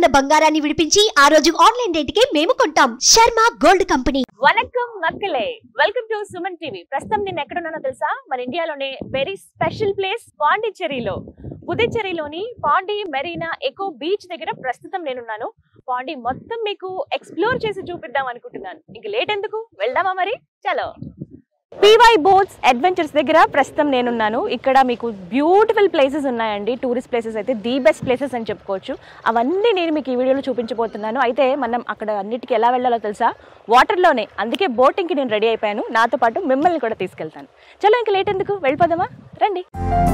ఉన్న బంగారాన్ని విడిపించి ఆ రోజు ఆన్లైన్ రేటుకే మేము కొంటాం శర్మ గోల్డ్ కంపెనీ వనక్కం మక్కలే వెల్కమ్ టు సుమన్ టీవీ ప్రస్తుతం నేను ఎక్కడున్నానో తెలుసా మన ఇండియాలోనే వెరీ స్పెషల్ ప్లేస్ పాండిచ్చేరిలో పుదుచ్చేరిలోని పాండి మెరీనా ఎకో బీచ్ దగ్గర ప్రస్తుతం నేనున్నాను పాండి మొత్తం మీకు ఎక్స్ప్లోర్ చేసి చూపిద్దాం అనుకుంటున్నాను ఇంక లేట్ ఎందుకు వెళ్దామా మరి చలో పీవై బోట్స్ అడ్వెంచర్స్ దగ్గర ప్రస్తుతం నేనున్నాను ఇక్కడ మీకు బ్యూటిఫుల్ ప్లేసెస్ ఉన్నాయండి టూరిస్ట్ ప్లేసెస్ అయితే ది బెస్ట్ ప్లేసెస్ అని చెప్పుకోవచ్చు అవన్నీ నేను మీకు ఈ వీడియోలో చూపించబోతున్నాను అయితే మనం అక్కడ అన్నిటికీ ఎలా వెళ్ళాలో తెలుసా వాటర్లోనే అందుకే బోటింగ్కి నేను రెడీ అయిపోయాను నాతో పాటు మిమ్మల్ని కూడా తీసుకెళ్తాను చలో ఇంక లేట్ ఎందుకు వెళ్ళిపోదామా రండి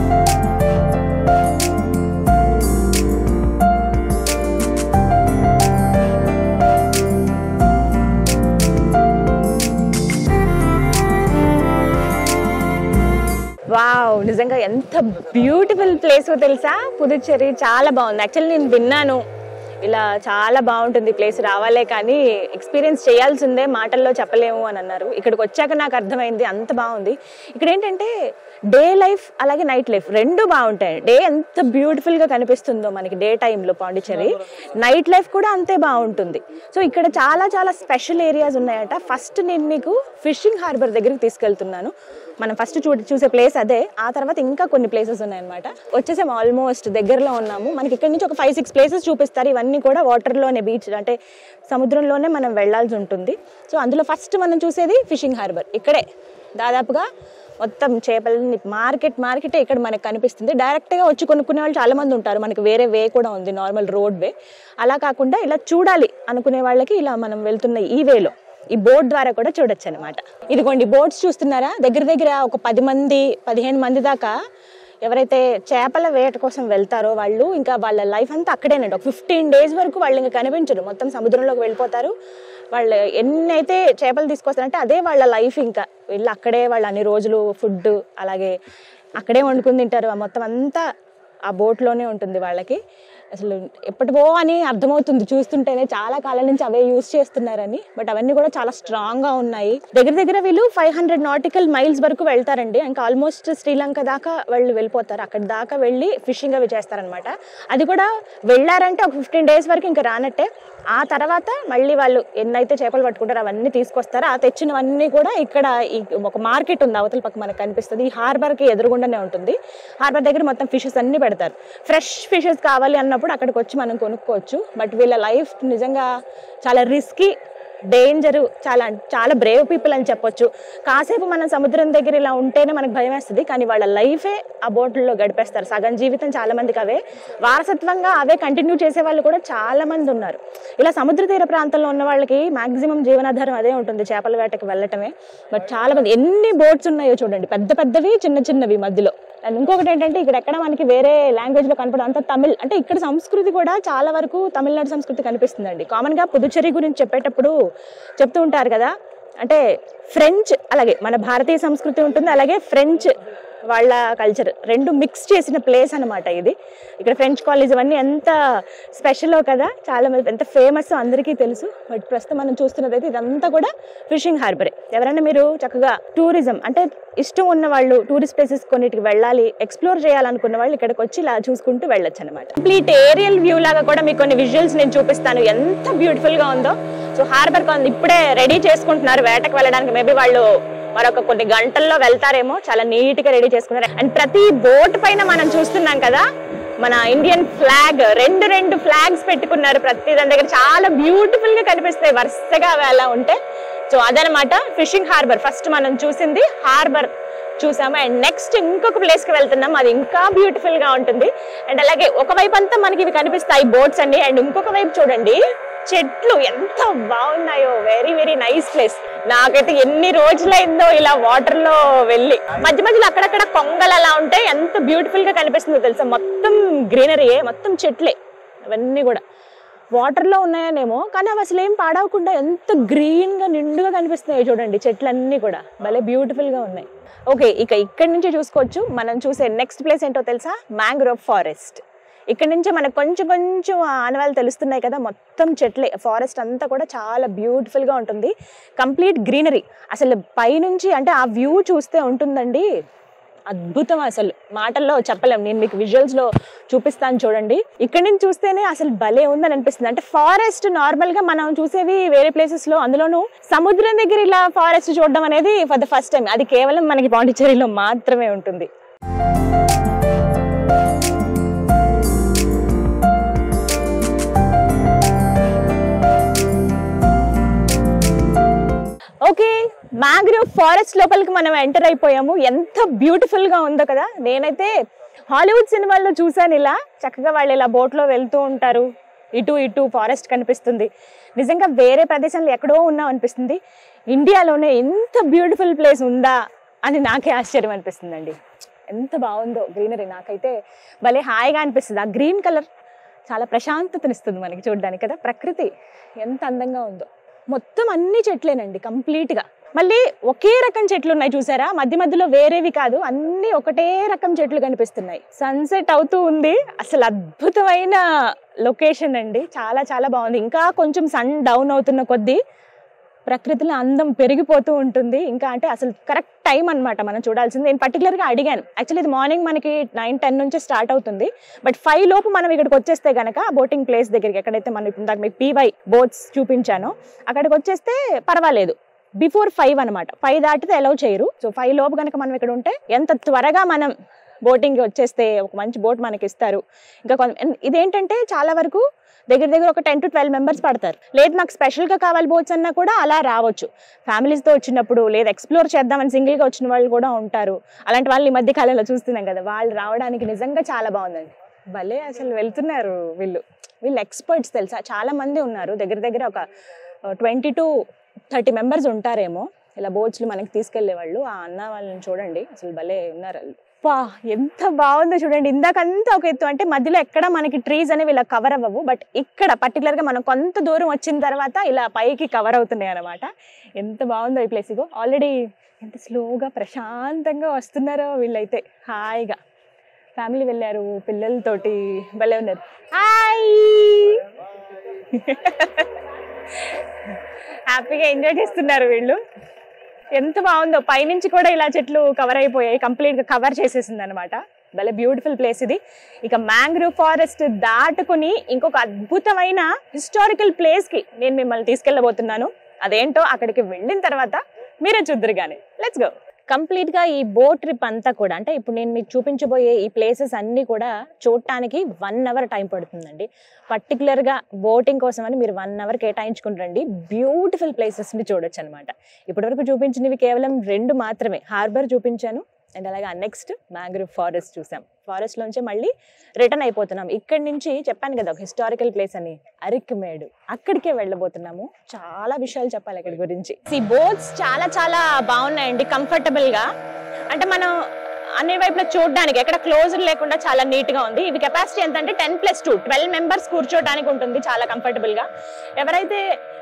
వావ్ నిజంగా ఎంత బ్యూటిఫుల్ ప్లేస్ తెలుసా పుదుచ్చేరి చాలా బాగుంది యాక్చువల్లీ నేను విన్నాను ఇలా చాలా బాగుంటుంది ప్లేస్ రావాలే కానీ ఎక్స్పీరియన్స్ చేయాల్సిందే మాటల్లో చెప్పలేము అని అన్నారు ఇక్కడికి వచ్చాక నాకు అర్థమైంది అంత బాగుంది ఇక్కడ ఏంటంటే డే లైఫ్ అలాగే నైట్ లైఫ్ రెండు బాగుంటాయి డే ఎంత బ్యూటిఫుల్ గా కనిపిస్తుందో మనకి డే టైంలో పాండిచ్చేరి నైట్ లైఫ్ కూడా అంతే బాగుంటుంది సో ఇక్కడ చాలా చాలా స్పెషల్ ఏరియాస్ ఉన్నాయట ఫస్ట్ నేను మీకు ఫిషింగ్ హార్బర్ దగ్గరికి తీసుకెళ్తున్నాను మనం ఫస్ట్ చూ చూసే ప్లేస్ అదే ఆ తర్వాత ఇంకా కొన్ని ప్లేసెస్ ఉన్నాయన్నమాట వచ్చేసాము ఆల్మోస్ట్ దగ్గరలో ఉన్నాము మనకి ఇక్కడ నుంచి ఒక ఫైవ్ సిక్స్ ప్లేసెస్ చూపిస్తారు ఇవన్నీ కూడా వాటర్లోనే బీచ్ అంటే సముద్రంలోనే మనం వెళ్ళాల్సి ఉంటుంది సో అందులో ఫస్ట్ మనం చూసేది ఫిషింగ్ హార్బర్ ఇక్కడే దాదాపుగా మొత్తం చేపలని మార్కెట్ మార్కెటే ఇక్కడ మనకు కనిపిస్తుంది డైరెక్ట్గా వచ్చి కొనుక్కునే వాళ్ళు చాలా మంది ఉంటారు మనకి వేరే వే కూడా ఉంది నార్మల్ రోడ్ వే అలా కాకుండా ఇలా చూడాలి అనుకునే వాళ్ళకి ఇలా మనం వెళ్తున్న ఈ వేలో ఈ బోట్ ద్వారా కూడా చూడొచ్చు అనమాట ఇదిగోండి బోట్స్ చూస్తున్నారా దగ్గర దగ్గర ఒక పది మంది పదిహేను మంది దాకా ఎవరైతే చేపల వేట కోసం వెళ్తారో వాళ్ళు ఇంకా వాళ్ళ లైఫ్ అంతా అక్కడేనండి ఒక ఫిఫ్టీన్ డేస్ వరకు వాళ్ళు ఇంకా కనిపించరు మొత్తం సముద్రంలోకి వెళ్ళిపోతారు వాళ్ళు ఎన్నైతే చేపలు తీసుకొస్తారంటే అదే వాళ్ళ లైఫ్ ఇంకా వీళ్ళు అక్కడే వాళ్ళు అన్ని రోజులు ఫుడ్ అలాగే అక్కడే వండుకుని తింటారు ఆ మొత్తం అంతా ఆ బోట్లోనే ఉంటుంది వాళ్ళకి అసలు ఎప్పటివో అని అర్థమవుతుంది చూస్తుంటేనే చాలా కాలం నుంచి అవే యూస్ చేస్తున్నారని బట్ అవన్నీ కూడా చాలా స్ట్రాంగ్ గా ఉన్నాయి దగ్గర దగ్గర వీళ్ళు ఫైవ్ హండ్రెడ్ నాటికల్ మైల్స్ వరకు వెళ్తారండి ఇంకా ఆల్మోస్ట్ శ్రీలంక దాకా వాళ్ళు వెళ్ళిపోతారు అక్కడ దాకా వెళ్ళి ఫిషింగ్ అవి చేస్తారనమాట అది కూడా వెళ్ళారంటే ఒక ఫిఫ్టీన్ డేస్ వరకు ఇంకా రానట్టే ఆ తర్వాత మళ్ళీ వాళ్ళు ఎన్నైతే చేపలు పట్టుకుంటారో అవన్నీ తీసుకొస్తారో ఆ తెచ్చినవన్నీ కూడా ఇక్కడ ఈ ఒక మార్కెట్ ఉంది అవతల పక్క మనకు కనిపిస్తుంది ఈ హార్బర్ కి ఎదురుగుండానే ఉంటుంది హార్బర్ దగ్గర మొత్తం ఫిషెస్ అన్ని పెడతారు ఫ్రెష్ ఫిషెస్ కావాలి అన్నప్పుడు అక్కడికి వచ్చి మనం కొనుక్కోవచ్చు బట్ వీళ్ళ లైఫ్ నిజంగా చాలా రిస్కీ డేంజర్ చాలా చాలా బ్రేవ్ పీపుల్ అని చెప్పొచ్చు కాసేపు మనం సముద్రం దగ్గర ఇలా ఉంటేనే మనకు భయం వేస్తుంది కానీ వాళ్ళ లైఫే ఆ బోట్లలో గడిపేస్తారు సగం జీవితం చాలా మందికి అవే వారసత్వంగా అవే కంటిన్యూ చేసే వాళ్ళు కూడా చాలా మంది ఉన్నారు ఇలా సముద్ర తీర ప్రాంతంలో ఉన్న వాళ్ళకి మాక్సిమం జీవనాధారం అదే ఉంటుంది చేపల వేటకి వెళ్ళటమే బట్ చాలా మంది ఎన్ని బోట్స్ ఉన్నాయో చూడండి పెద్ద పెద్దవి చిన్న చిన్నవి మధ్యలో అండ్ ఇంకొకటి ఏంటంటే ఇక్కడ ఎక్కడ మనకి వేరే లాంగ్వేజ్ లో కనపడదు అంతా తమిళ్ అంటే ఇక్కడ సంస్కృతి కూడా చాలా వరకు తమిళనాడు సంస్కృతి కనిపిస్తుందండి కామన్ గా పుదుచ్చేరి గురించి చెప్పేటప్పుడు చెప్తూ ఉంటారు కదా అంటే ఫ్రెంచ్ అలాగే మన భారతీయ సంస్కృతి ఉంటుంది అలాగే ఫ్రెంచ్ వాళ్ళ కల్చర్ రెండు మిక్స్ చేసిన ప్లేస్ అన్నమాట ఇది ఇక్కడ ఫ్రెంచ్ కాలేజ్ ఇవన్నీ ఎంత స్పెషలో కదా చాలా మంది ఎంత ఫేమస్ అందరికీ తెలుసు బట్ ప్రస్తుతం మనం చూస్తున్నది అయితే ఇదంతా కూడా ఫిషింగ్ హార్బరే ఎవరైనా మీరు చక్కగా టూరిజం అంటే ఇష్టం ఉన్న వాళ్ళు టూరిస్ట్ ప్లేసెస్ కొన్నిటికి వెళ్ళాలి ఎక్స్ప్లోర్ చేయాలనుకున్న వాళ్ళు ఇక్కడికి వచ్చి ఇలా చూసుకుంటూ వెళ్ళొచ్చు అనమాట కంప్లీట్ ఏరియల్ వ్యూ లాగా కూడా మీకు కొన్ని విజువల్స్ నేను చూపిస్తాను ఎంత బ్యూటిఫుల్ గా ఉందో సో హార్బర్ కొంది ఇప్పుడే రెడీ చేసుకుంటున్నారు వేటకు వెళ్ళడానికి మేబీ వాళ్ళు మరొక కొన్ని గంటల్లో వెళ్తారేమో చాలా నీట్ గా రెడీ చేసుకున్నారు అండ్ ప్రతి బోట్ పైన మనం చూస్తున్నాం కదా మన ఇండియన్ ఫ్లాగ్ రెండు రెండు ఫ్లాగ్స్ పెట్టుకున్నారు ప్రతి దాని దగ్గర చాలా బ్యూటిఫుల్ గా కనిపిస్తాయి వరుసగా అవి అలా ఉంటే సో అదనమాట ఫిషింగ్ హార్బర్ ఫస్ట్ మనం చూసింది హార్బర్ చూసాము అండ్ నెక్స్ట్ ఇంకొక ప్లేస్ కి వెళ్తున్నాం అది ఇంకా బ్యూటిఫుల్ గా ఉంటుంది అండ్ అలాగే ఒకవైపు అంతా మనకి ఇవి కనిపిస్తాయి బోట్స్ అండి అండ్ ఇంకొక వైపు చూడండి చెట్లు ఎంత బాగున్నాయో వెరీ వెరీ నైస్ ప్లేస్ నాకైతే ఎన్ని రోజులైందో ఇలా వాటర్ లో వెళ్ళి మధ్య మధ్యలో అక్కడక్కడ కొంగలు అలా ఉంటే ఎంత బ్యూటిఫుల్ గా కనిపిస్తుందో తెలుసా మొత్తం గ్రీనరీయే మొత్తం చెట్లే అవన్నీ కూడా వాటర్ లో ఉన్నాయనేమో కానీ అవి అసలు ఏం పాడవకుండా ఎంత గ్రీన్ గా నిండుగా కనిపిస్తున్నాయో చూడండి చెట్లన్నీ కూడా భలే బ్యూటిఫుల్ గా ఉన్నాయి ఓకే ఇక ఇక్కడి నుంచి చూసుకోవచ్చు మనం చూసే నెక్స్ట్ ప్లేస్ ఏంటో తెలుసా మ్యాంగ్రోవ్ ఫారెస్ట్ ఇక్కడ నుంచి మనకు కొంచెం కొంచెం ఆనవాళ్ళు తెలుస్తున్నాయి కదా మొత్తం చెట్లే ఫారెస్ట్ అంతా కూడా చాలా beautiful గా ఉంటుంది కంప్లీట్ గ్రీనరీ అసలు పైనుంచి అంటే ఆ వ్యూ చూస్తే ఉంటుందండి అద్భుతం అసలు మాటల్లో చెప్పలేం నేను మీకు విజువల్స్ లో చూపిస్తాను చూడండి ఇక్కడి నుంచి చూస్తేనే అసలు భలే ఉందని అనిపిస్తుంది అంటే ఫారెస్ట్ నార్మల్ గా మనం చూసేవి వేరే ప్లేసెస్ లో అందులోనూ సముద్రం దగ్గర ఇలా ఫారెస్ట్ చూడడం అనేది ఫర్ ద ఫస్ట్ టైం అది కేవలం మనకి పాండిచ్చేరిలో మాత్రమే ఉంటుంది ఓకే మ్యాంగ్రోవ్ ఫారెస్ట్ లోపలికి మనం ఎంటర్ అయిపోయాము ఎంత బ్యూటిఫుల్ గా ఉందో కదా నేనైతే హాలీవుడ్ సినిమాల్లో చూసాను ఇలా చక్కగా వాళ్ళు ఇలా boat లో వెళ్తూ ఉంటారు ఇటు ఇటు ఫారెస్ట్ కనిపిస్తుంది నిజంగా వేరే ప్రదేశంలో ఎక్కడో ఉన్నాం అనిపిస్తుంది ఇండియాలోనే ఎంత బ్యూటిఫుల్ ప్లేస్ ఉందా అని నాకే ఆశ్చర్యం అనిపిస్తుందండి ఎంత బాగుందో గ్రీనరీ నాకైతే భలే హాయిగా అనిపిస్తుంది ఆ గ్రీన్ కలర్ చాలా ప్రశాంతతనిస్తుంది మనకి చూడడానికి కదా ప్రకృతి ఎంత అందంగా ఉందో మొత్తం అన్ని చెట్లేనండి complete గా మళ్ళీ ఒకే రకం చెట్లు ఉన్నాయి చూసారా మధ్య మధ్యలో వేరేవి కాదు అన్ని ఒకటే రకం చెట్లు కనిపిస్తున్నాయి సన్సెట్ అవుతూ ఉంది అసలు అద్భుతమైన లొకేషన్ అండి చాలా చాలా బాగుంది ఇంకా కొంచెం సన్ డౌన్ అవుతున్న కొద్దీ ప్రకృతిలో అందం పెరిగిపోతూ ఉంటుంది ఇంకా అంటే అసలు కరెక్ట్ టైం అన్నమాట మనం చూడాల్సింది నేను పర్టికులర్గా అడిగాను యాక్చువల్లీ ఇది మార్నింగ్ మనకి నైన్ టెన్ నుంచి స్టార్ట్ అవుతుంది బట్ ఫైవ్ లోపు మనం ఇక్కడికి వచ్చేస్తే గనక బోటింగ్ ప్లేస్ దగ్గరికి ఎక్కడైతే మనం ఇప్పుడు దాకా మీకు పీవై బోట్స్ చూపించానో అక్కడికి వచ్చేస్తే పర్వాలేదు బిఫోర్ ఫైవ్ అనమాట ఫైవ్ దాటితే అలౌ చేయరు సో ఫైవ్ లోపు కనుక మనం ఇక్కడ ఉంటే ఎంత త్వరగా మనం బోటింగ్కి వచ్చేస్తే ఒక మంచి బోట్ మనకి ఇస్తారు ఇంకా కొంత ఇదేంటంటే చాలా వరకు దగ్గర దగ్గర ఒక టెన్ టు ట్వెల్వ్ మెంబర్స్ పడతారు లేదు మాకు స్పెషల్గా కావాలి బోట్స్ అన్నా కూడా అలా రావచ్చు ఫ్యామిలీస్తో వచ్చినప్పుడు లేదా ఎక్స్ప్లోర్ చేద్దామని సింగిల్గా వచ్చిన వాళ్ళు కూడా ఉంటారు అలాంటి వాళ్ళు ఈ మధ్య కాలంలో చూస్తున్నాం కదా వాళ్ళు రావడానికి నిజంగా చాలా బాగుందండి భలే అసలు వెళ్తున్నారు వీళ్ళు వీళ్ళు ఎక్స్పర్ట్స్ తెలుసా చాలా మంది ఉన్నారు దగ్గర దగ్గర ఒక ట్వంటీ టు థర్టీ మెంబర్స్ ఉంటారేమో ఇలా బోట్స్లు మనకి తీసుకెళ్లే వాళ్ళు ఆ అన్న వాళ్ళని చూడండి అసలు భలే ఉన్నారు వాళ్ళు పా ఎంత బాగుందో చూడండి ఇందాకంతా ఒక ఎత్తు అంటే మధ్యలో ఎక్కడ మనకి ట్రీస్ అనేవి ఇలా కవర్ అవ్వవు బట్ ఇక్కడ particular గా మనం కొంత దూరం వచ్చిన తర్వాత ఇలా పైకి కవర్ అవుతున్నాయి అనమాట ఎంత బాగుందో ఈ ప్లేస్ ఇగో ఆల్రెడీ ఎంత స్లోగా ప్రశాంతంగా వస్తున్నారో వీళ్ళైతే హాయిగా ఫ్యామిలీ వెళ్ళారు పిల్లలతోటి భలే ఉన్నారు హాయ్ హ్యాపీగా ఎంజాయ్ చేస్తున్నారు వీళ్ళు ఎంత బాగుందో పైనుంచి కూడా ఇలా చెట్లు కవర్ అయిపోయాయి కంప్లీట్ గా కవర్ చేసేసింది అనమాట భలే బ్యూటిఫుల్ ప్లేస్ ఇది ఇక మ్యాంగ్రూవ్ ఫారెస్ట్ దాటుకుని ఇంకొక అద్భుతమైన హిస్టారికల్ ప్లేస్ కి నేను మిమ్మల్ని తీసుకెళ్ళబోతున్నాను అదేంటో అక్కడికి వెళ్ళిన తర్వాత మీరే చూద్దరు కానీ లెట్స్ గో కంప్లీట్ గా ఈ బోట్ ట్రిప్ అంతా కూడా అంటే ఇప్పుడు నేను మీకు చూపించబోయే ఈ ప్లేసెస్ అన్ని కూడా చూడటానికి వన్ అవర్ టైం పడుతుందండి పర్టికులర్ గా బోటింగ్ కోసం అని మీరు వన్ అవర్ కేటాయించుకుని రండి బ్యూటిఫుల్ ప్లేసెస్ ని చూడొచ్చు అనమాట ఇప్పటివరకు చూపించినవి కేవలం రెండు మాత్రమే హార్బర్ చూపించాను అండ్ అలాగే నెక్స్ట్ మ్యాంగ్రూవ్ ఫారెస్ట్ చూసాం ఫారెస్ట్ లోంచి మళ్ళీ రిటర్న్ అయిపోతున్నాం ఇక్కడి నుంచి చెప్పాను కదా ఒక హిస్టారికల్ ప్లేస్ అని అరిక్మేడు అక్కడికే వెళ్ళబోతున్నాము చాలా విషయాలు చెప్పాలి అక్కడి గురించి ఈ బోట్స్ చాలా చాలా బాగున్నాయండి కంఫర్టబుల్ గా అంటే మనం అన్ని వైపులా చూడడానికి ఎక్కడ క్లోజ్ లేకుండా చాలా నీట్ గా ఉంది ఇది కెపాసిటీ ఎంత అంటే ten plus two twelve members కూర్చోడానికి ఉంటుంది చాలా కంఫర్టబుల్ గా ఎవరైతే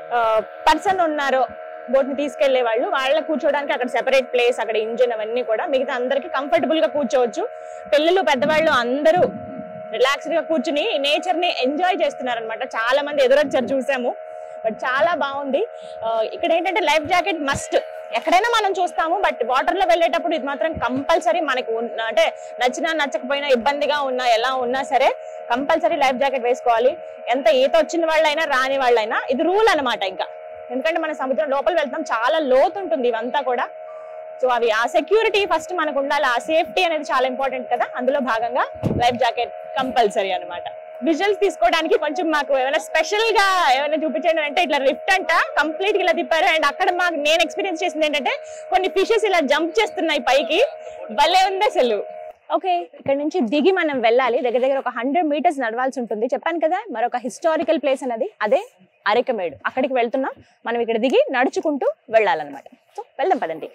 పర్సన్ ఉన్నారో బోట్ ని తీసుకెళ్లే వాళ్ళు వాళ్ళ కూర్చోడానికి అక్కడ సెపరేట్ ప్లేస్ అక్కడ ఇంజిన్ అవన్నీ కూడా మిగతా అందరికి కంఫర్టబుల్ గా కూర్చోవచ్చు పిల్లలు పెద్దవాళ్ళు అందరూ రిలాక్స్డ్ గా కూర్చుని నేచర్ ని ఎంజాయ్ చేస్తున్నారు అనమాట చాలా మంది ఎదురొచ్చారు చూసాము బట్ చాలా బాగుంది ఆ, ఇక్కడ ఏంటంటే లైఫ్ జాకెట్ మస్ట్ ఎక్కడైనా మనం చూస్తాము బట్ వాటర్ లో వెళ్ళేటప్పుడు ఇది మాత్రం కంపల్సరీ మనకు ఉన్న- అంటే నచ్చినా నచ్చకపోయినా ఇబ్బందిగా ఉన్నా ఎలా ఉన్నా సరే కంపల్సరీ లైఫ్ జాకెట్ వేసుకోవాలి ఎంత ఈత వచ్చిన వాళ్ళైనా రాని వాళ్ళైనా ఇది రూల్ అన్నమాట ఇంకా ఎందుకంటే మన సముద్రం లోపల వెళ్తాం చాలా లోతు ఉంటుంది ఇవంతా కూడా సో అవి ఆ సెక్యూరిటీ ఫస్ట్ మనకు ఉండాలి ఆ సేఫ్టీ అనేది చాలా ఇంపార్టెంట్ కదా అందులో భాగంగా లైఫ్ జాకెట్ కంపల్సరీ అన్నమాట విజువల్స్ తీసుకోవడానికి కొంచెం మాకు ఏమైనా స్పెషల్ గా ఏమైనా చూపించండి అంటే ఇట్లా రిఫ్ట్ అంట కంప్లీట్ గా ఇలా తిప్పారు అండ్ అక్కడ మాకు నేను ఎక్స్పీరియన్స్ చేసింది ఏంటంటే కొన్ని ఫిషెస్ ఇలా జంప్ చేస్తున్నాయి పైకి భలే ఉంది అసలు ఓకే ఇక్కడ నుంచి దిగి మనం వెళ్ళాలి దగ్గర దగ్గర ఒక హండ్రెడ్ మీటర్స్ నడవాల్సి ఉంటుంది చెప్పాను కదా మరొక హిస్టారికల్ ప్లేస్ అనేది అదే అరికమేడు అక్కడికి వెళ్తున్నాం మనం ఇక్కడ దిగి నడుచుకుంటూ వెళ్ళాలన్నమాట సో వెళ్దాం పదండి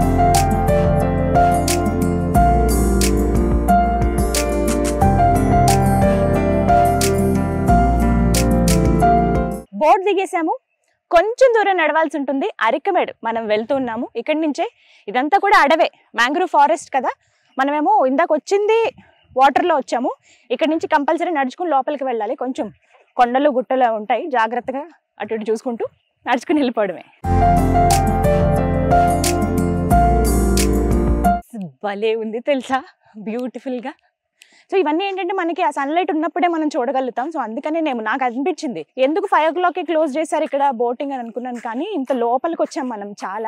బోట్ దిగేసాము కొంచెం దూరం నడవాల్సి ఉంటుంది అరికమేడు మనం వెళ్తున్నాము ఇక్కడి నుంచే ఇదంతా కూడా అడవే మ్యాంగ్రూవ్ ఫారెస్ట్ కదా మనమేమో ఇందాక వచ్చింది వాటర్లో వచ్చాము ఇక్కడ నుంచి కంపల్సరీ నడుచుకుని లోపలికి వెళ్ళాలి కొంచెం కొండలు గుట్టలు ఉంటాయి జాగ్రత్తగా అటు ఇటు చూసుకుంటూ నడుచుకుని వెళ్ళిపోవడమే భలే ఉంది తెలుసా బ్యూటిఫుల్గా సో ఇవన్నీ ఏంటంటే మనకి ఆ సన్లైట్ ఉన్నప్పుడే మనం చూడగలుగుతాం సో అందుకనే నేను నాకు అనిపించింది ఎందుకు ఫైవ్ ఓ క్లాక్కి క్లోజ్ చేశారు ఇక్కడ బోటింగ్ అని అనుకున్నాను కానీ ఇంత లోపలికి వచ్చాం మనం చాలా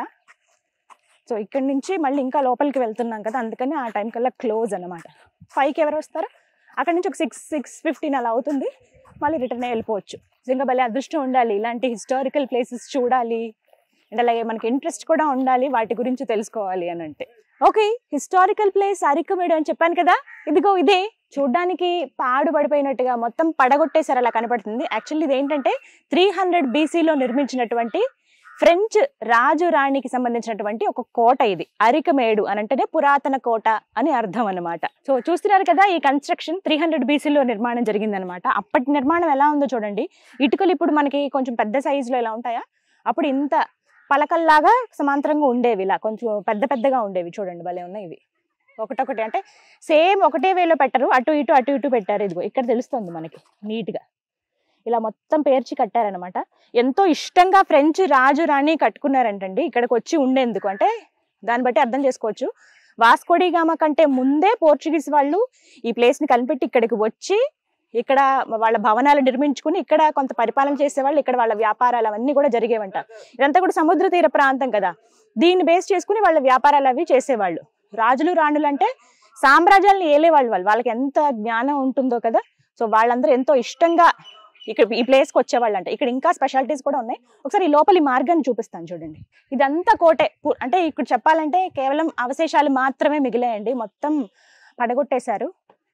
సో ఇక్కడ నుంచి మళ్ళీ ఇంకా లోపలికి వెళ్తున్నాం కదా అందుకని ఆ టైం కల్లా క్లోజ్ అనమాట ఫైవ్కి ఎవరు వస్తారో అక్కడ నుంచి ఒక సిక్స్ సిక్స్ ఫిఫ్టీన్ అలా అవుతుంది మళ్ళీ రిటర్న్ వెళ్ళిపోవచ్చు నిజంగా భలే అదృష్టం ఉండాలి ఇలాంటి హిస్టారికల్ ప్లేసెస్ చూడాలి అండ్ అలాగే మనకి ఇంట్రెస్ట్ కూడా ఉండాలి వాటి గురించి తెలుసుకోవాలి అని అంటే ఓకే హిస్టారికల్ ప్లేస్ అరికమేడు అని చెప్పాను కదా ఇదిగో ఇదే చూడ్డానికి పాడు పడిపోయినట్టుగా మొత్తం పడగొట్టేసారు అలా కనపడుతుంది యాక్చువల్లీ ఇది ఏంటంటే త్రీ హండ్రెడ్ బీసీలో నిర్మించినటువంటి ఫ్రెంచ్ రాజు రాణికి సంబంధించినటువంటి ఒక కోట ఇది అరికమేడు అని అంటేనే పురాతన కోట అని అర్థం అన్నమాట సో చూస్తున్నారు కదా ఈ కన్స్ట్రక్షన్ త్రీ హండ్రెడ్ బీసీలో నిర్మాణం జరిగిందనమాట అప్పటి నిర్మాణం ఎలా ఉందో చూడండి ఇటుకలు ఇప్పుడు మనకి కొంచెం పెద్ద సైజులో ఎలా ఉంటాయా అప్పుడు ఇంత పలకల్లాగా సమాంతరంగా ఉండేవి ఇలా కొంచెం పెద్ద పెద్దగా ఉండేవి చూడండి భలే ఉన్నాయి ఇవి ఒకటొకటి అంటే సేమ్ ఒకటే వేలో పెట్టరు అటు ఇటు అటు ఇటు పెట్టారు ఇదిగో ఇక్కడ తెలుస్తుంది మనకి నీట్గా ఇలా మొత్తం పేర్చి కట్టారనమాట ఎంతో ఇష్టంగా ఫ్రెంచ్ రాజు రాణి కట్టుకున్నారంటండి ఇక్కడికి వచ్చి ఉండేందుకు అంటే దాన్ని బట్టి అర్థం చేసుకోవచ్చు వాస్కోడిగామా కంటే ముందే పోర్చుగీస్ వాళ్ళు ఈ ప్లేస్ని కనిపెట్టి ఇక్కడికి వచ్చి ఇక్కడ వాళ్ళ భవనాలు నిర్మించుకుని ఇక్కడ కొంత పరిపాలన చేసేవాళ్ళు ఇక్కడ వాళ్ళ వ్యాపారాలు అవన్నీ కూడా జరిగేవంట ఇదంతా కూడా సముద్ర తీర ప్రాంతం కదా దీన్ని బేస్ చేసుకుని వాళ్ళ వ్యాపారాలు అవి చేసేవాళ్ళు రాజులు రాణులు అంటే సామ్రాజ్యాలను ఏలేవాళ్ళు వాళ్ళు వాళ్ళకి ఎంత జ్ఞానం ఉంటుందో కదా సో వాళ్ళందరూ ఎంతో ఇష్టంగా ఇక్కడ ఈ ప్లేస్కి వచ్చేవాళ్ళు అంట ఇక్కడ ఇంకా స్పెషాలిటీస్ కూడా ఉన్నాయి ఒకసారి ఈ లోపలి మార్గాన్ని చూపిస్తాను చూడండి ఇదంతా కోటే పు- అంటే ఇక్కడ చెప్పాలంటే కేవలం అవశేషాలు మాత్రమే మిగిలాయండి మొత్తం పడగొట్టేశారు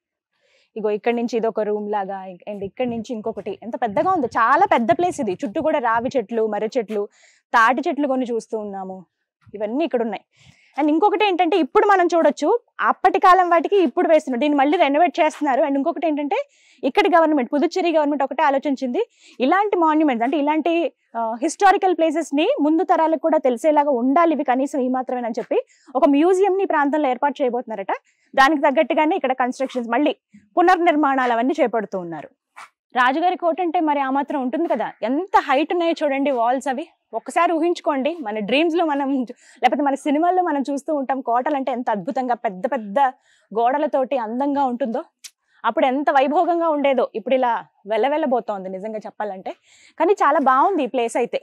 ఇగో ఇక్కడ నుంచి ఇది ఒక రూమ్ లాగా అండ్ ఇక్కడ నుంచి ఇంకొకటి ఎంత పెద్దగా ఉందో చాలా పెద్ద ప్లేస్ ఇది చుట్టూ కూడా రావి చెట్లు మర్రి చెట్లు తాటి చెట్లు కొన్ని చూస్తూ ఉన్నాము ఇవన్నీ ఇక్కడ ఉన్నాయి అండ్ ఇంకొకటి ఏంటంటే ఇప్పుడు మనం చూడొచ్చు అప్పటి కాలం వాటికి ఇప్పుడు వేస్తున్నారు దీన్ని మళ్ళీ రెనోవేట్ చేస్తున్నారు అండ్ ఇంకొకటి ఏంటంటే ఇక్కడి గవర్నమెంట్ పుదుచ్చేరి గవర్నమెంట్ ఒకటే ఆలోచించింది ఇలాంటి మాన్యుమెంట్స్ అంటే ఇలాంటి హిస్టారికల్ ప్లేసెస్ ని ముందు తరాలకు కూడా తెలిసేలాగా ఉండాలి ఇవి కనీసం ఈ మాత్రమేనని చెప్పి ఒక మ్యూజియం ని ఈ ప్రాంతంలో ఏర్పాటు చేయబోతున్నారట దానికి తగ్గట్టుగానే ఇక్కడ కన్స్ట్రక్షన్స్ మళ్ళీ పునర్నిర్మాణాలు అవన్నీ చేపడుతూ ఉన్నారు రాజుగారి కోట అంటే మరి ఆ మాత్రం ఉంటుంది కదా ఎంత హైట్ ఉన్నాయో చూడండి వాల్స్ అవి ఒక్కసారి ఊహించుకోండి మన డ్రీమ్స్ లో మనం లేకపోతే మన సినిమాల్లో మనం చూస్తూ ఉంటాం కోటలు అంటే ఎంత అద్భుతంగా పెద్ద పెద్ద గోడలతోటి అందంగా ఉంటుందో అప్పుడు ఎంత వైభోగంగా ఉండేదో ఇప్పుడు ఇలా వెళ్ళబోతోంది నిజంగా చెప్పాలంటే కానీ చాలా బాగుంది ఈ ప్లేస్ అయితే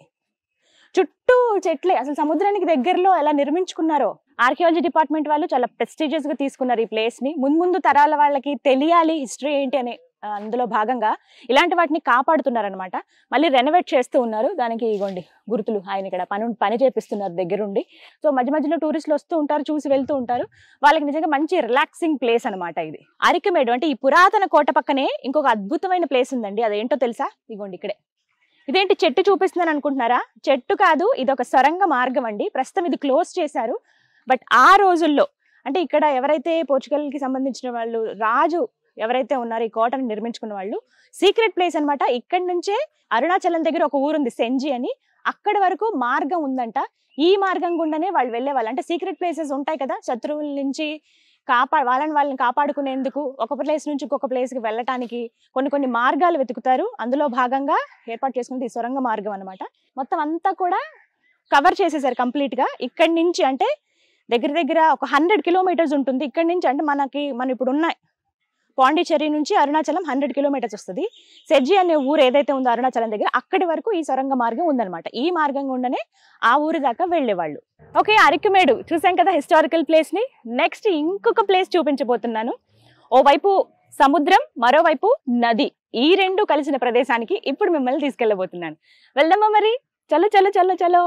చుట్టూ చెట్లే అసలు సముద్రానికి దగ్గరలో ఎలా నిర్మించుకున్నారో ఆర్కియాలజీ డిపార్ట్మెంట్ వాళ్ళు చాలా ప్రెస్టీజియస్ గా తీసుకున్నారు ఈ ప్లేస్ ని ముందు ముందు తరాల వాళ్ళకి తెలియాలి హిస్టరీ ఏంటి అని ఆ, అందులో భాగంగా ఇలాంటి వాటిని కాపాడుతున్నారనమాట మళ్ళీ రెనోవేట్ చేస్తూ ఉన్నారు దానికి ఇగోండి గుర్తులు ఆయన ఇక్కడ పని పని చేపిస్తున్నారు దగ్గరుండి సో మధ్య మధ్యలో టూరిస్టులు వస్తూ ఉంటారు చూసి వెళ్తూ ఉంటారు వాళ్ళకి నిజంగా మంచి రిలాక్సింగ్ ప్లేస్ అనమాట ఇది అరికమేడు అంటే ఈ పురాతన కోట పక్కనే ఇంకొక అద్భుతమైన ప్లేస్ ఉందండి అదేంటో తెలుసా ఇగోండి ఇక్కడే ఇదేంటి చెట్టు చూపిస్తున్నాను అనుకుంటున్నారా చెట్టు కాదు ఇది ఒక సొరంగ మార్గం అండి ప్రస్తుతం ఇది క్లోజ్ చేశారు బట్ ఆ రోజుల్లో అంటే ఇక్కడ ఎవరైతే పోర్చుగల్ కి సంబంధించిన వాళ్ళు రాజు ఎవరైతే ఉన్నారో ఈ కోటను నిర్మించుకున్న వాళ్ళు సీక్రెట్ ప్లేస్ అన్నమాట ఇక్కడి నుంచే అరుణాచలం దగ్గర ఒక ఊరుంది సెంజి అని అక్కడి వరకు మార్గం ఉందంట ఈ మార్గం గుండానే వాళ్ళు వెళ్ళేవాళ్ళు అంటే సీక్రెట్ ప్లేసెస్ ఉంటాయి కదా శత్రువుల నుంచి కాపా వాళ్ళని వాళ్ళని కాపాడుకునేందుకు ఒక ప్లేస్ నుంచి ఇంకొక place కి వెళ్ళటానికి కొన్ని కొన్ని మార్గాలు వెతుకుతారు అందులో భాగంగా ఏర్పాటు చేసుకుంది ఈ సొరంగ మార్గం అన్నమాట మొత్తం అంతా కూడా కవర్ చేసేసారు కంప్లీట్ గా ఇక్కడి నుంచి అంటే దగ్గర దగ్గర ఒక హండ్రెడ్ కిలోమీటర్స్ ఉంటుంది ఇక్కడి నుంచి అంటే మనకి మనం ఇప్పుడు ఉన్న పాండిచ్చేరి నుంచి అరుణాచలం హండ్రెడ్ కిలోమీటర్స్ వస్తుంది సెజ్జి అనే ఊరు ఏదైతే ఉందో అరుణాచలం దగ్గర అక్కడి వరకు ఈ సొరంగ మార్గం ఉందన్నమాట ఈ మార్గం గుండానే ఆ ఊరి దాకా వెళ్ళేవాళ్ళు ఓకే అరికమేడు చూసాం కదా హిస్టారికల్ ప్లేస్ ని నెక్స్ట్ ఇంకొక ప్లేస్ చూపించబోతున్నాను ఓవైపు సముద్రం మరోవైపు నది ఈ రెండు కలిసిన ప్రదేశానికి ఇప్పుడు మిమ్మల్ని తీసుకెళ్ళబోతున్నాను వెళ్దామా మరి చలో చలో చలో చలో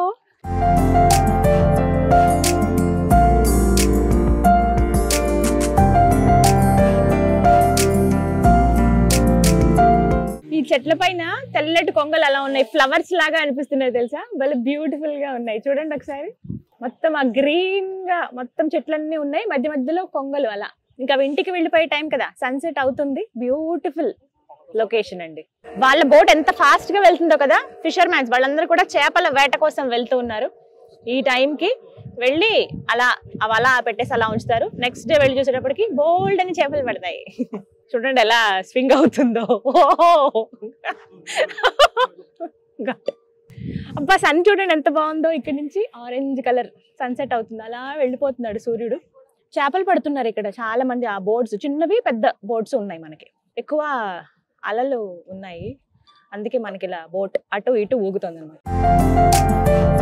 ఈ చెట్ల పైన తెల్లటి కొంగలు అలా ఉన్నాయి ఫ్లవర్స్ లాగా అనిపిస్తున్నాయి తెలుసా భలే బ్యూటిఫుల్ గా ఉన్నాయి చూడండి ఒకసారి మొత్తం ఆ గ్రీన్ గా మొత్తం చెట్లన్నీ ఉన్నాయి మధ్య మధ్యలో కొంగలు అలా ఇంకా అవి ఇంటికి వెళ్ళిపోయే టైం కదా సన్సెట్ అవుతుంది బ్యూటిఫుల్ లొకేషన్ అండి వాళ్ళ బోట్ ఎంత ఫాస్ట్ గా వెళ్తుందో కదా ఫిషర్ మ్యాన్స్ వాళ్ళందరూ కూడా చేపల వేట కోసం వెళ్తూ ఉన్నారు ఈ time కి వెళ్ళి అలా అవి అలా పెట్టేసి అలా ఉంచుతారు నెక్స్ట్ డే వెళ్ళి చూసేటప్పటికి బోల్డ్ అని చేపలు పడతాయి చూడండి ఎలా స్వింగ్ అవుతుందో ఓహో God. అబ్బా సన్ చూడండి ఎంత బాగుందో ఇక్కడ నుంచి ఆరెంజ్ కలర్ సన్సెట్ అవుతుంది అలా వెళ్ళిపోతున్నాడు సూర్యుడు చేపలు పడుతున్నారు ఇక్కడ చాలా మంది ఆ బోట్స్ చిన్నవి పెద్ద బోట్స్ ఉన్నాయి మనకి ఎక్కువ అలలు ఉన్నాయి అందుకే మనకి ఇలా బోట్ అటు ఇటు ఊగుతుంది అనమాట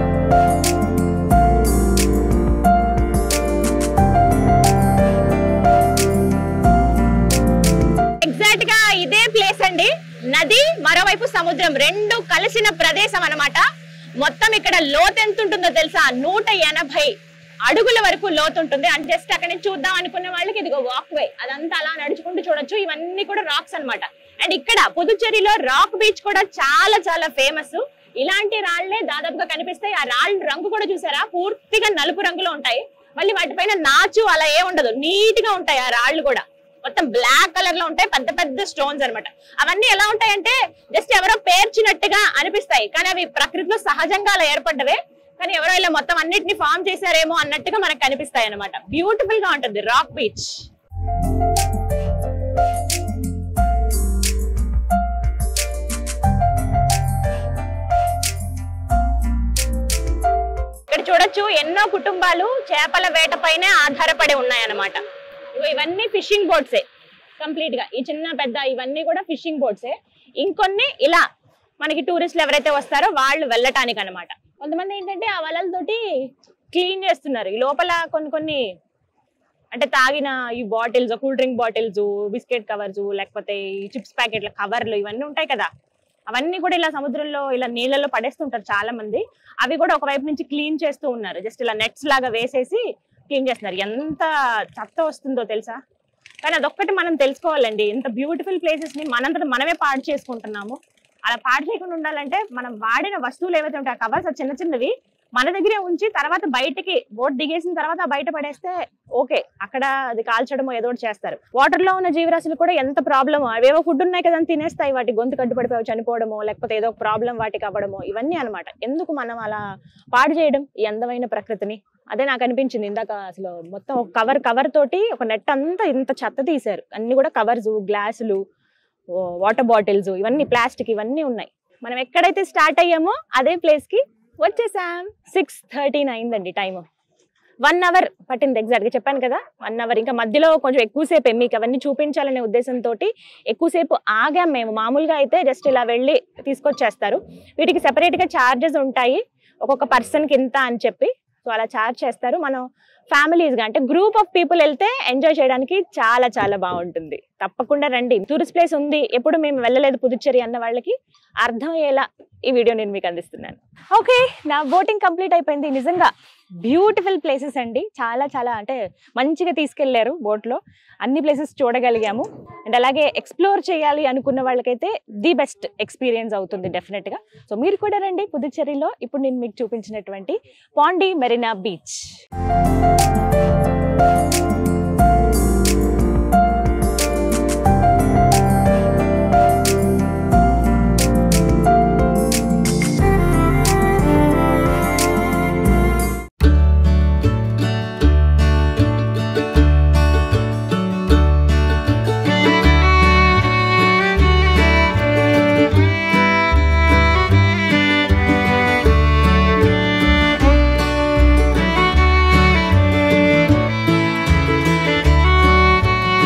ఎగ్జాక్ట్ గా ఇదే ప్లేస్ అండి నది మరోవైపు సముద్రం రెండు కలిసిన ప్రదేశం అన్నమాట మొత్తం ఇక్కడ లోతు ఎంత ఉంటుందో తెలుసా నూట ఎనభై అడుగుల వరకు లోతు ఉంటుంది అండ్ జస్ట్ అక్కడ నుంచి చూద్దాం అనుకున్న వాళ్ళకి ఇదిగో వాక్ వే అదంతా అలా నడుచుకుంటూ చూడొచ్చు ఇవన్నీ కూడా రాక్స్ అన్నమాట అండ్ ఇక్కడ పుదుచ్చేరిలో రాక్ బీచ్ కూడా చాలా చాలా ఫేమస్ ఇలాంటి రాళ్లే దాదాపుగా కనిపిస్తాయి ఆ రాళ్ళ రంగు కూడా చూసారా పూర్తిగా నలుపు రంగులో ఉంటాయి మళ్ళీ వాటిపైన నాచు అలా ఏ ఉండదు నీట్ గా ఉంటాయి ఆ రాళ్ళు కూడా మొత్తం బ్లాక్ కలర్ లో ఉంటాయి పెద్ద పెద్ద స్టోన్స్ అన్నమాట అవన్నీ ఎలా ఉంటాయంటే జస్ట్ ఎవరో పేర్చినట్టుగా అనిపిస్తాయి కానీ అవి ప్రకృతిలో సహజంగా అలా ఏర్పడ్డవే కానీ ఎవరో ఇలా మొత్తం అన్నిటిని ఫామ్ చేశారేమో అన్నట్టుగా మనకు కనిపిస్తాయి అన్నమాట బ్యూటిఫుల్ గా ఉంటుంది రాక్ బీచ్ ఇక్కడ చూడొచ్చు ఎన్నో కుటుంబాలు చేపల వేటపైనే ఆధారపడి ఉన్నాయన్నమాట ఇగో ఇవన్నీ ఫిషింగ్ బోట్సే కంప్లీట్ గా ఈ చిన్న పెద్ద ఇవన్నీ కూడా ఫిషింగ్ బోట్సే ఇంకొన్ని ఇలా మనకి టూరిస్టులు ఎవరైతే వస్తారో వాళ్ళు వెళ్ళటానికి అన్నమాట కొంతమంది ఏంటంటే ఆ వలలతోటి క్లీన్ చేస్తున్నారు ఈ లోపల కొన్ని కొన్ని అంటే తాగిన ఈ bottles cool drink bottles biscuit covers లేకపోతే ఈ చిప్స్ ప్యాకెట్ల కవర్లు ఇవన్నీ ఉంటాయి కదా అవన్నీ కూడా ఇలా సముద్రంలో ఇలా నీళ్ళలో పడేస్తుంటారు చాలా మంది అవి కూడా ఒకవైపు నుంచి క్లీన్ చేస్తూ ఉన్నారు జస్ట్ ఇలా నెట్స్ లాగా వేసేసి క్లీన్ చేస్తున్నారు ఎంత చెత్త వస్తుందో తెలుసా కానీ అదొక్కటి మనం తెలుసుకోవాలండి ఇంత బ్యూటిఫుల్ ప్లేసెస్ ని మనంతట మనమే పాడు చేసుకుంటున్నాము అలా పాడు చేయకుండా ఉండాలంటే మనం వాడిన వస్తువులు ఏవైతే ఉంటాయి కవర్స్ చిన్న చిన్నవి మన దగ్గరే ఉంచి తర్వాత బయటికి బోట్ దిగేసిన తర్వాత బయట పడేస్తే ఓకే అక్కడ అది కాల్చడమో ఏదో ఒకటి చేస్తారు వాటర్ లో ఉన్న జీవరాశులు కూడా ఎంత ప్రాబ్లమ్ అవేవో ఫుడ్ ఉన్నాయి కదా అని తినేస్తాయి వాటి గొంతు కట్టుపడిపోయి చనిపోవడమో లేకపోతే ఏదో ప్రాబ్లం వాటికి అవ్వడమో ఇవన్నీ అన్నమాట ఎందుకు మనం అలా పాడు చేయడం ఈ అందమైన ప్రకృతిని అదే నాకు అనిపించింది ఇందాక అసలు మొత్తం ఒక కవర్ కవర్ తోటి ఒక నెట్ అంతా ఇంత చెత్త తీశారు అన్ని కూడా కవర్స్ గ్లాసులు వాటర్ బాటిల్స్ ఇవన్నీ ప్లాస్టిక్ ఇవన్నీ ఉన్నాయి మనం ఎక్కడైతే స్టార్ట్ అయ్యామో అదే ప్లేస్ కి వచ్చేసాం సిక్స్ థర్టీన్ అయిందండి టైం వన్ అవర్ పట్టింది ఎగ్జాక్ట్ గా చెప్పాను కదా వన్ అవర్ ఇంకా మధ్యలో కొంచెం ఎక్కువసేపు మీకు అవన్నీ చూపించాలనే ఉద్దేశంతో ఎక్కువసేపు ఆగాం మేము మామూలుగా అయితే జస్ట్ ఇలా వెళ్ళి తీసుకొచ్చేస్తారు వీటికి సెపరేట్ గా చార్జెస్ ఉంటాయి ఒక్కొక్క పర్సన్ కి ఇంత అని చెప్పి సో అలా చార్జ్ చేస్తారు మనం ఫ్యామిలీస్ గా అంటే గ్రూప్ ఆఫ్ పీపుల్ వెళ్తే ఎంజాయ్ చేయడానికి చాలా చాలా బాగుంటుంది తప్పకుండా రండి టూరిస్ట్ ప్లేస్ ఉంది ఎప్పుడు మేము వెళ్ళలేదు పుదుచ్చేరి అన్న వాళ్ళకి అర్థమయ్యేలా ఈ వీడియో నేను మీకు అందిస్తున్నాను ఓకే నా బోటింగ్ కంప్లీట్ అయిపోయింది నిజంగా బ్యూటిఫుల్ ప్లేసెస్ అండి చాలా చాలా అంటే మంచిగా తీసుకెళ్లారు boat లో అన్ని ప్లేసెస్ చూడగలిగాము అండ్ అలాగే ఎక్స్ప్లోర్ చేయాలి అనుకున్న వాళ్ళకైతే ది బెస్ట్ ఎక్స్పీరియన్స్ అవుతుంది డెఫినెట్ గా సో మీరు కూడా రండి పుదుచ్చేరిలో ఇప్పుడు నేను మీకు చూపించినటువంటి పాండి మెరీనా బీచ్